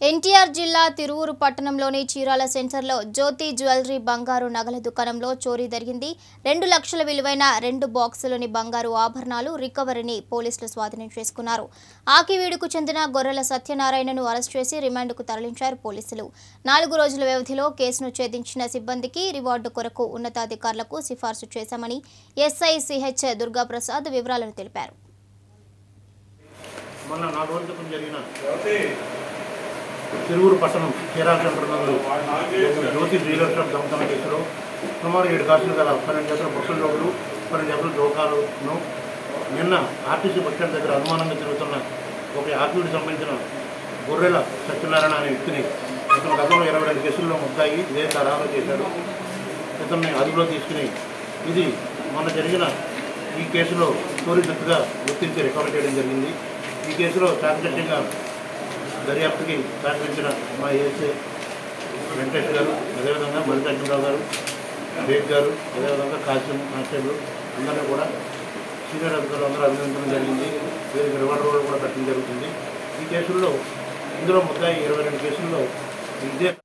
ఎన్టీఆర్ జిల్లా తిరువురు పట్టణంలోని చీరాల సెంటర్లో జ్యోతి జ్యువెలరీ బంగారు నగల దుకాణంలో చోరీ జరిగింది రెండు లక్షల విలువైన రెండు బాక్సులోని బంగారు ఆభరణాలు రికవరీని పోలీసులు స్వాధీనం చేసుకున్నారు ఆకివీడుకు చెందిన గొర్రెల సత్యనారాయణను అరెస్ట్ చేసి రిమాండ్కు తరలించారు పోలీసులు నాలుగు రోజుల వ్యవధిలో కేసును ఛేదించిన సిబ్బందికి రివార్డు కొరకు ఉన్నతాధికారులకు సిఫార్సు చేశామని ఎస్ఐ సిహెచ్ దుర్గాప్రసాద్ వివరాలను తెలిపారు మొన్న నాలుగు రోజుల క్రితం జరిగిన తిరువురు పట్టణం చీరాల సెంటర్ నందు జ్యోతి జ్యువెలర్ షాప్ దొంగతనం కేసులో సుమారు ఏడు కాసులు గల పన్నెండు జతల బొక్కల జోగులు పన్నెండు జతల జోకాలను నిన్న ఆర్టీసీ బస్ స్టాండ్ దగ్గర అనుమానంగా తిరుగుతున్న ఒక ఆర్టీకి సంబంధించిన గొర్రెల సత్యనారాయణ అనే వ్యక్తిని ఇతను గతంలో ఇరవై రెండు కేసుల్లో ముద్దాయి ఇదే తరహాలో చేశాడు ఇతన్ని అదుపులో తీసుకుని ఇది మొన్న జరిగిన ఈ కేసులో చోరీ జట్టుగా గుర్తించి రికవర్ చేయడం జరిగింది ఈ కేసులో చాకచక్యంగా దర్యాప్తుకి సహకరించిన మా ఏసీ వెంకటేష్ గారు అదేవిధంగా మల్లికార్జునరావు గారు బేగ్ గారు అదేవిధంగా కాశ్యం కానిస్టేబుల్ అందరినీ కూడా సీనియర్ అధికారులు అందరూ అభినందించడం జరిగింది వీరికి రివార్డ్ కూడా పెట్టడం జరుగుతుంది ఈ కేసుల్లో ఇందులో ముద్దాయి ఇరవై రెండు కేసుల్లో ఇదే